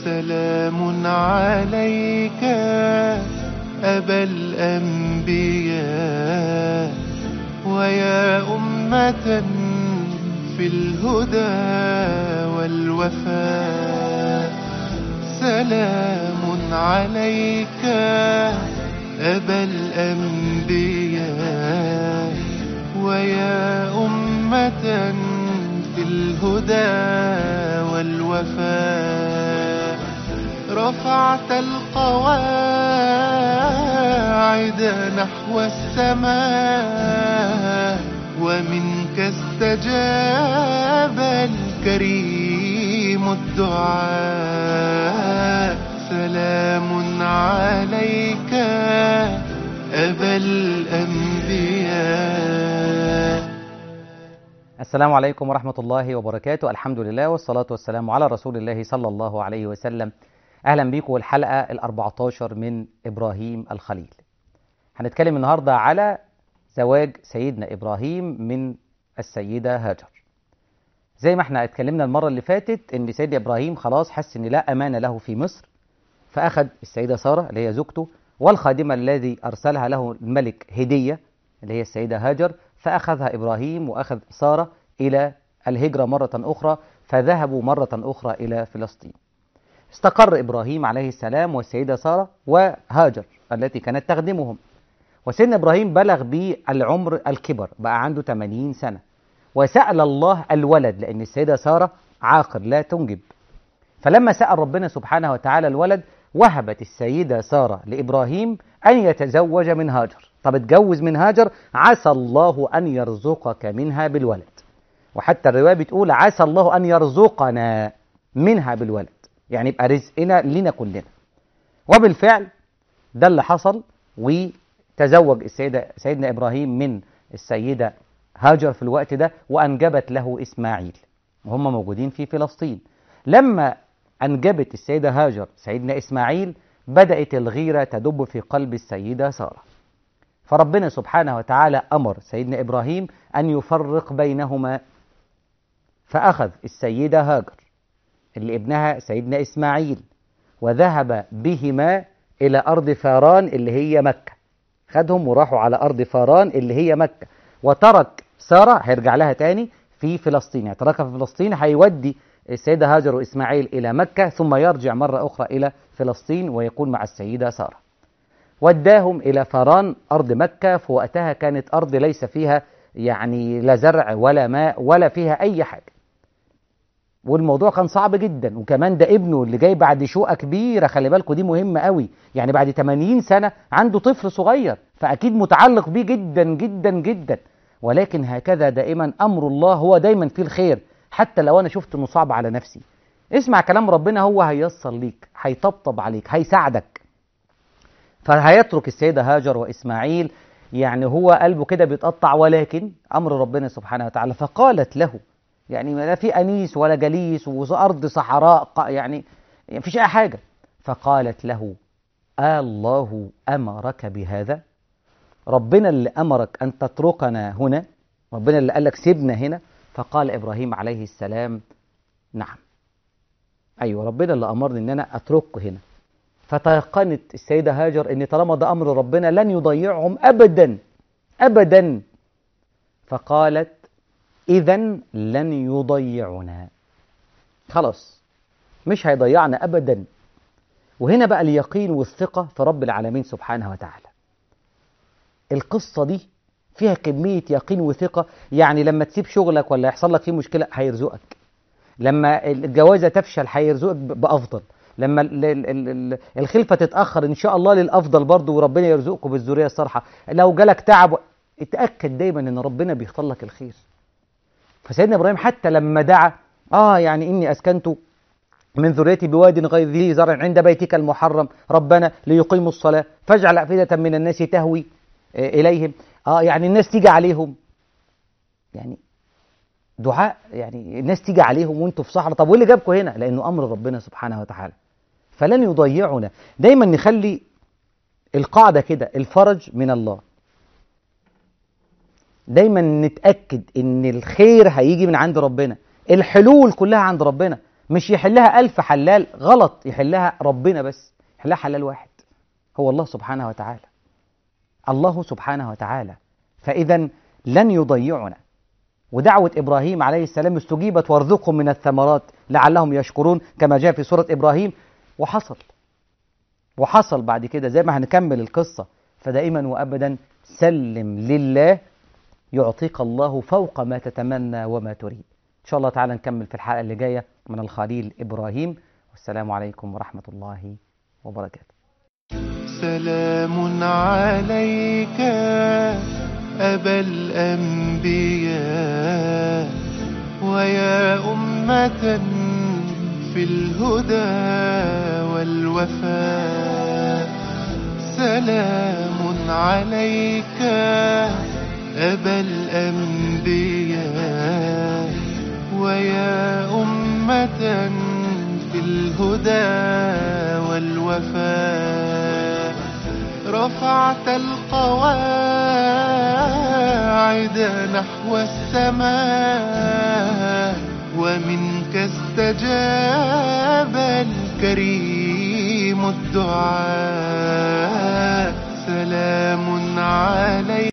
سلام عليك أبا الأنبياء ويا أمة في الهدى والوفاء سلام عليك أبا الأنبياء ويا أمة في الهدى والوفاء رفعت القواعد نحو السماء ومنك استجاب الكريم الدعاء سلام عليك أبا الأنبياء السلام عليكم ورحمة الله وبركاته الحمد لله والصلاة والسلام على رسول الله صلى الله عليه وسلم أهلا بكم الحلقة الأربعتاشر من إبراهيم الخليل هنتكلم النهاردة على زواج سيدنا إبراهيم من السيدة هاجر زي ما احنا اتكلمنا المرة اللي فاتت ان سيدنا إبراهيم خلاص حس ان لا أمان له في مصر فأخذ السيدة سارة اللي هي زوجته والخادمة الذي أرسلها له الملك هدية اللي هي السيدة هاجر فأخذها إبراهيم وأخذ سارة إلى الهجرة مرة أخرى فذهبوا مرة أخرى إلى فلسطين استقر إبراهيم عليه السلام والسيدة سارة وهاجر التي كانت تخدمهم وسيدنا إبراهيم بلغ بالعمر الكبر بقى عنده 80 سنة وسأل الله الولد لأن السيدة سارة عاقر لا تنجب فلما سأل ربنا سبحانه وتعالى الولد وهبت السيدة سارة لإبراهيم أن يتزوج من هاجر طب اتجوز من هاجر عسى الله أن يرزقك منها بالولد وحتى الرواية بتقول عسى الله أن يرزقنا منها بالولد يعني يبقى رزقنا لنا كلنا وبالفعل ده اللي حصل وتزوج السيدة سيدنا إبراهيم من السيدة هاجر في الوقت ده وأنجبت له إسماعيل وهم موجودين في فلسطين لما أنجبت السيدة هاجر سيدنا إسماعيل بدأت الغيرة تدب في قلب السيدة سارة فربنا سبحانه وتعالى أمر سيدنا إبراهيم أن يفرق بينهما فأخذ السيدة هاجر اللي ابنها سيدنا إسماعيل وذهب بهما إلى أرض فاران اللي هي مكة خدهم وراحوا على أرض فاران اللي هي مكة وترك سارة هيرجع لها تاني في فلسطين يعني تركها في فلسطين هيودي السيدة هاجر وإسماعيل إلى مكة ثم يرجع مرة أخرى إلى فلسطين ويكون مع السيدة سارة وداهم إلى فاران أرض مكة في وقتها كانت أرض ليس فيها يعني لا زرع ولا ماء ولا فيها أي حاجة والموضوع كان صعب جدا وكمان ده ابنه اللي جاي بعد شقة كبيرة خلي بالكم دي مهمة قوي يعني بعد 80 سنة عنده طفل صغير فأكيد متعلق بيه جدا جدا جدا ولكن هكذا دائما أمر الله هو دايما فيه الخير حتى لو أنا شفت إنه صعب على نفسي اسمع كلام ربنا هو هيسر ليك هيطبطب عليك هيساعدك فهيترك السيدة هاجر وإسماعيل يعني هو قلبه كده بيتقطع ولكن أمر ربنا سبحانه وتعالى فقالت له يعني لا في أنيس ولا جليس وأرض صحراء يعني مفيش أي حاجة فقالت له آه الله أمرك بهذا ربنا اللي أمرك أن تتركنا هنا ربنا اللي قال لك سيبنا هنا فقال إبراهيم عليه السلام نعم أيوة ربنا اللي أمرني أن أنا أتركه هنا فتيقنت السيدة هاجر أن طالما ده أمر ربنا لن يضيعهم أبدا أبدا فقالت إذا لن يضيعنا خلاص مش هيضيعنا أبدا وهنا بقى اليقين والثقة في رب العالمين سبحانه وتعالى القصة دي فيها كمية يقين وثقة يعني لما تسيب شغلك ولا يحصل لك فيه مشكلة هيرزقك لما الجوازة تفشل هيرزقك بأفضل لما الخلفة تتأخر إن شاء الله للأفضل برضه وربنا يرزقكم بالذرية الصالحة لو جالك تعب اتأكد دايما إن ربنا بيختار لك الخير فسيدنا إبراهيم حتى لما دعا آه يعني إني أسكنت من ذريتي بواد غير ذي زرع عند بيتك المحرم ربنا ليقيموا الصلاة فاجعل أفئدة من الناس تهوي إليهم آه يعني الناس تيجي عليهم يعني دعاء يعني الناس تيجي عليهم وانتوا في صحراء طب وايه اللي جابكم هنا لانه امر ربنا سبحانه وتعالى فلن يضيعنا دايما نخلي القاعده كده الفرج من الله دايما نتاكد ان الخير هيجي من عند ربنا الحلول كلها عند ربنا مش يحلها ألف حلال غلط يحلها ربنا بس يحلها حلال واحد هو الله سبحانه وتعالى الله سبحانه وتعالى فإذا لن يضيعنا ودعوة إبراهيم عليه السلام استجيبت وارزقهم من الثمرات لعلهم يشكرون كما جاء في سورة إبراهيم وحصل وحصل بعد كده زي ما هنكمل القصة فدائما وأبدا سلم لله يعطيك الله فوق ما تتمنى وما تريد إن شاء الله تعالى نكمل في الحلقة اللي جاية من الخليل إبراهيم والسلام عليكم ورحمة الله وبركاته سلام عليك أبا الأنبياء ويا أمة في الهدى والوفاء سلام عليك أبا الأنبياء ويا أمة في الهدى والوفاء رفعت القواعد نحو السماء ومنك استجاب الكريم الدعاء سلام عليك